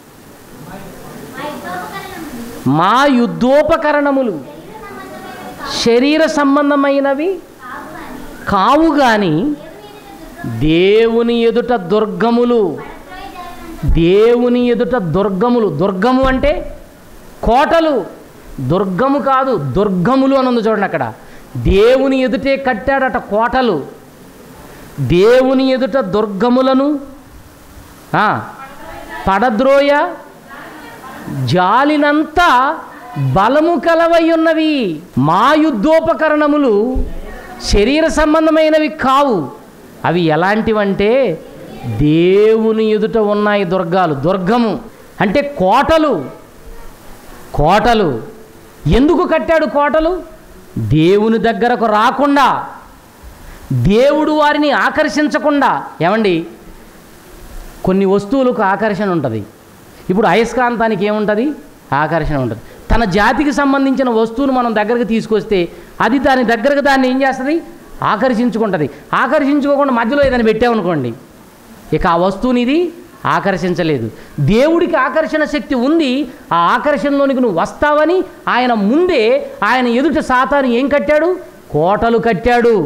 మా యుద్ధోపకరణములు శరీర సంబంధమైనవి కావు గాని దేవుని ఎదుట దుర్గములు దేవుని ఎదుట దుర్గములు దుర్గము అంటే కోటలు దుర్గము కాదు దుర్గములు అని ఉంది చూడండి అక్కడ దేవుని ఎదుటే కట్టాడట కోటలు దేవుని ఎదుట దుర్గములను ఆ, పడద్రోయ జాలినంత బలము కలవై ఉన్నవి మా యుద్ధోపకరణములు శరీర సంబంధమైనవి కావు అవి ఎలాంటివంటే దేవుని ఎదుట ఉన్నాయి దుర్గాలు దుర్గము అంటే కోటలు కోటలు ఎందుకు కట్టాడు కోటలు దేవుని దగ్గరకు రాకుండా దేవుడు వారిని ఆకర్షించకుండా ఏమండి కొన్ని వస్తువులకు ఆకర్షణ ఉంటుంది ఇప్పుడు అయస్కాంతానికి ఏముంటుంది ఆకర్షణ ఉంటుంది తన జాతికి సంబంధించిన వస్తువును మనం దగ్గరకు తీసుకొస్తే అది దాని దగ్గరకు దాన్ని ఏం చేస్తుంది ఆకర్షించుకుంటుంది ఆకర్షించుకోకుండా మధ్యలో ఏదైనా పెట్టామనుకోండి ఇక ఆ వస్తువుని ఇది ఆకర్షించలేదు దేవుడికి ఆకర్షణ శక్తి ఉంది ఆ ఆకర్షణలోనికి నువ్వు వస్తావని ఆయన ముందే ఆయన ఎదుట సాతాను ఏం కట్టాడు కోటలు కట్టాడు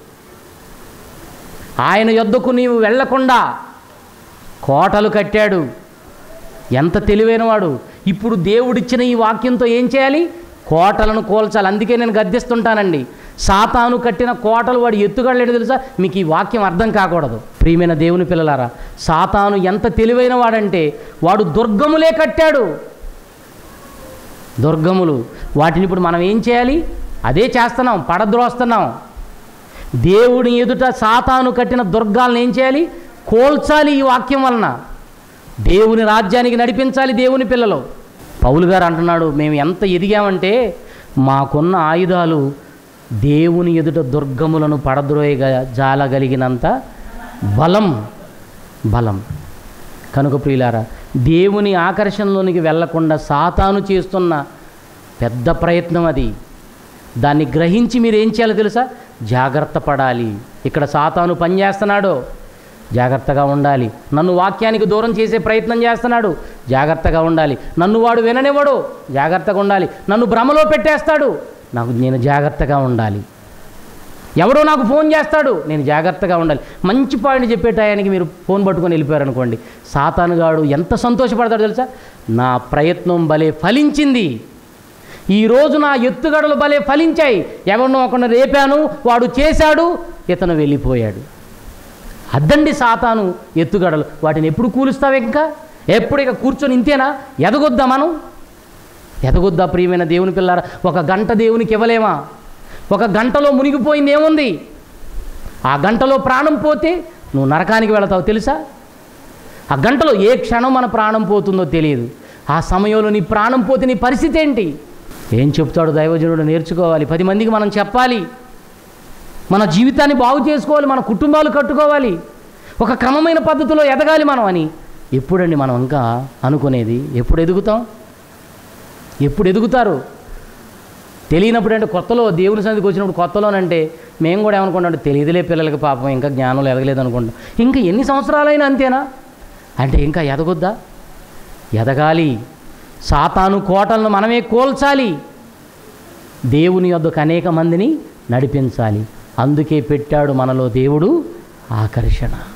ఆయన యొద్దకు నీవు వెళ్లకుండా కోటలు కట్టాడు ఎంత తెలివైనవాడు ఇప్పుడు దేవుడిచ్చిన ఈ వాక్యంతో ఏం చేయాలి కోటలను కోల్చాలి అందుకే నేను గద్దిస్తుంటానండి సాతాను కట్టిన కోటలు వాడు ఎత్తుగడలేడు తెలుసా మీకు ఈ వాక్యం అర్థం కాకూడదు ప్రియమైన దేవుని పిల్లలారా సాతాను ఎంత తెలివైన వాడంటే వాడు దుర్గములే కట్టాడు దుర్గములు వాటిని ఇప్పుడు మనం ఏం చేయాలి అదే చేస్తున్నాం పడద్రోస్తున్నాం దేవుని ఎదుట సాతాను కట్టిన దుర్గాలను ఏం చేయాలి కోల్చాలి ఈ వాక్యం వలన దేవుని రాజ్యానికి నడిపించాలి దేవుని పిల్లలు పౌలు గారు అంటున్నాడు మేము ఎంత ఎదిగామంటే మాకున్న ఆయుధాలు దేవుని ఎదుట దుర్గములను పడద్రోయగా జాలగలిగినంత బలం బలం కనుక ప్రియులారా దేవుని ఆకర్షణలోనికి వెళ్లకుండా సాతాను చేస్తున్న పెద్ద ప్రయత్నం అది దాన్ని గ్రహించి మీరు ఏం చేయాలో తెలుసా జాగ్రత్త పడాలి ఇక్కడ సాతాను పని చేస్తున్నాడు జాగ్రత్తగా ఉండాలి నన్ను వాక్యానికి దూరం చేసే ప్రయత్నం చేస్తున్నాడు జాగ్రత్తగా ఉండాలి నన్ను వాడు విననివ్వడు జాగ్రత్తగా ఉండాలి నన్ను భ్రమలో పెట్టేస్తాడు నాకు నేను జాగ్రత్తగా ఉండాలి ఎవడో నాకు ఫోన్ చేస్తాడు నేను జాగ్రత్తగా ఉండాలి మంచి పాయింట్ చెప్పే టయానికి మీరు ఫోన్ పట్టుకొని వెళ్ళిపోయారనుకోండి సాతానుగాడు ఎంత సంతోషపడతాడో తెలుసా నా ప్రయత్నం భలే ఫలించింది ఈరోజు నా ఎత్తుగడలు భలే ఫలించాయి ఎవరినో ఒకరిని రేపాను వాడు చేశాడు ఇతను వెళ్ళిపోయాడు అద్దండి సాతాను ఎత్తుగడలు వాటిని ఎప్పుడు కూలుస్తావు ఇంకా ఎప్పుడు ఇక కూర్చొని ఇంతేనా ఎదగొద్దా మనం ఎదగొద్దా ప్రియమైన దేవుని పిల్లారా ఒక గంట దేవునికి ఇవ్వలేమా ఒక గంటలో మునిగిపోయింది ఏముంది ఆ గంటలో ప్రాణం పోతే నువ్వు నరకానికి వెళతావు తెలుసా ఆ గంటలో ఏ క్షణం మన ప్రాణం పోతుందో తెలియదు ఆ సమయంలో నీ ప్రాణం పోతే నీ పరిస్థితి ఏంటి ఏం చెప్తాడు దైవజనుడు నేర్చుకోవాలి పది మందికి మనం చెప్పాలి మన జీవితాన్ని బాగు చేసుకోవాలి మన కుటుంబాలు కట్టుకోవాలి ఒక క్రమమైన పద్ధతిలో ఎదగాలి మనం అని ఎప్పుడండి మనం ఇంకా అనుకునేది ఎప్పుడు ఎదుగుతాం ఎప్పుడు ఎదుగుతారు తెలియనప్పుడు అంటే కొత్తలో దేవుని సన్నిధికి వచ్చినప్పుడు కొత్తలోనంటే మేము కూడా ఏమనుకుంటాం తెలియదులే పిల్లలకి పాపం ఇంకా జ్ఞానంలో ఎదగలేదు అనుకుంటాం ఇంకా ఎన్ని సంవత్సరాలైనా అంతేనా అంటే ఇంకా ఎదగొద్దా ఎదగాలి సాతాను కోటలను మనమే కోల్చాలి దేవుని యొద్దకు అనేక మందిని నడిపించాలి అందుకే పెట్టాడు మనలో దేవుడు ఆకర్షణ